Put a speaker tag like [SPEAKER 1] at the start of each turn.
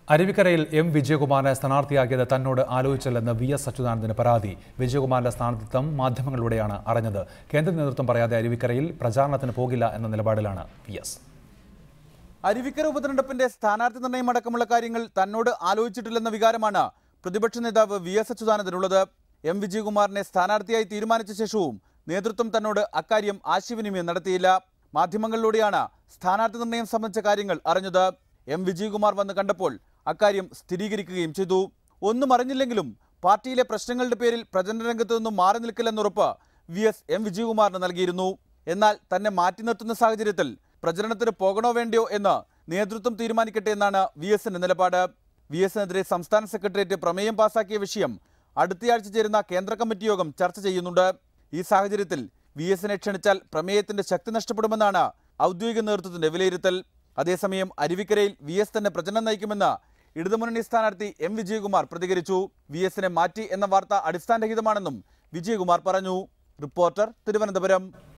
[SPEAKER 1] അരുവിക്കരയിൽ M വിജയകുമാറിനെ സ്ഥാനാർത്ഥിയാക്കിയത് തന്നോട് ആലോചിച്ചില്ലെന്ന് V S അച്യുതാനന്ദന് പരാതി വിജയകുമാറിന്റെ സ്ഥാനാർത്ഥിത്വം മാധ്യമങ്ങളിലൂടെയാണ് അറിഞ്ഞത് കേന്ദ്ര നേതൃത്വം പറയാതെ അരുവിക്കരയിൽ പ്രചാരണത്തിന് പോകില്ല എന്ന നിലപാടിലാണ് വി എസ്
[SPEAKER 2] അരുവിക്കര ഉപതെരഞ്ഞെടുപ്പിന്റെ സ്ഥാനാർത്ഥി നിർണയം അടക്കമുള്ള കാര്യങ്ങൾ തന്നോട് ആലോചിച്ചിട്ടില്ലെന്ന വികാരമാണ് പ്രതിപക്ഷ നേതാവ് വി എസ് അച്യുതാനന്ദനുള്ളത് എം വിജയകുമാറിനെ സ്ഥാനാർത്ഥിയായി തീരുമാനിച്ച ശേഷവും നേതൃത്വം തന്നോട് അക്കാര്യം ആശയവിനിമയം നടത്തിയില്ല മാധ്യമങ്ങളിലൂടെയാണ് സ്ഥാനാർത്ഥി നിർണയം സംബന്ധിച്ച കാര്യങ്ങൾ അറിഞ്ഞത് എം വിജയകുമാർ വന്ന് കണ്ടപ്പോൾ അക്കാര്യം സ്ഥിരീകരിക്കുകയും ചെയ്തു ഒന്നും അറിഞ്ഞില്ലെങ്കിലും പാർട്ടിയിലെ പ്രശ്നങ്ങളുടെ പേരിൽ പ്രചരണ രംഗത്ത് നിന്നും മാറി നിൽക്കില്ലെന്നുറപ്പ് വി എസ് എം വിജയകുമാറിന് നൽകിയിരുന്നു എന്നാൽ തന്നെ മാറ്റി നിർത്തുന്ന സാഹചര്യത്തിൽ പ്രചരണത്തിന് പോകണോ വേണ്ടയോ എന്ന് നേതൃത്വം തീരുമാനിക്കട്ടെ എന്നാണ് വി എസിന്റെ നിലപാട് വി എസിനെതിരെ സംസ്ഥാന സെക്രട്ടേറിയറ്റ് പ്രമേയം പാസാക്കിയ വിഷയം അടുത്തയാഴ്ച ചേരുന്ന കേന്ദ്ര കമ്മിറ്റി യോഗം ചർച്ച ചെയ്യുന്നുണ്ട് ഈ സാഹചര്യത്തിൽ വി എസിനെ ക്ഷണിച്ചാൽ പ്രമേയത്തിന്റെ ശക്തി നഷ്ടപ്പെടുമെന്നാണ് ഔദ്യോഗിക നേതൃത്വത്തിന്റെ വിലയിരുത്തൽ അതേസമയം അരുവിക്കരയിൽ വി എസ് തന്നെ പ്രചരണം നയിക്കുമെന്ന് ഇടതുമുന്നണി സ്ഥാനാർത്ഥി എം വിജയകുമാർ പ്രതികരിച്ചു വി എസിനെ മാറ്റി എന്ന വാർത്ത അടിസ്ഥാനരഹിതമാണെന്നും വിജയകുമാർ പറഞ്ഞു റിപ്പോർട്ടർ തിരുവനന്തപുരം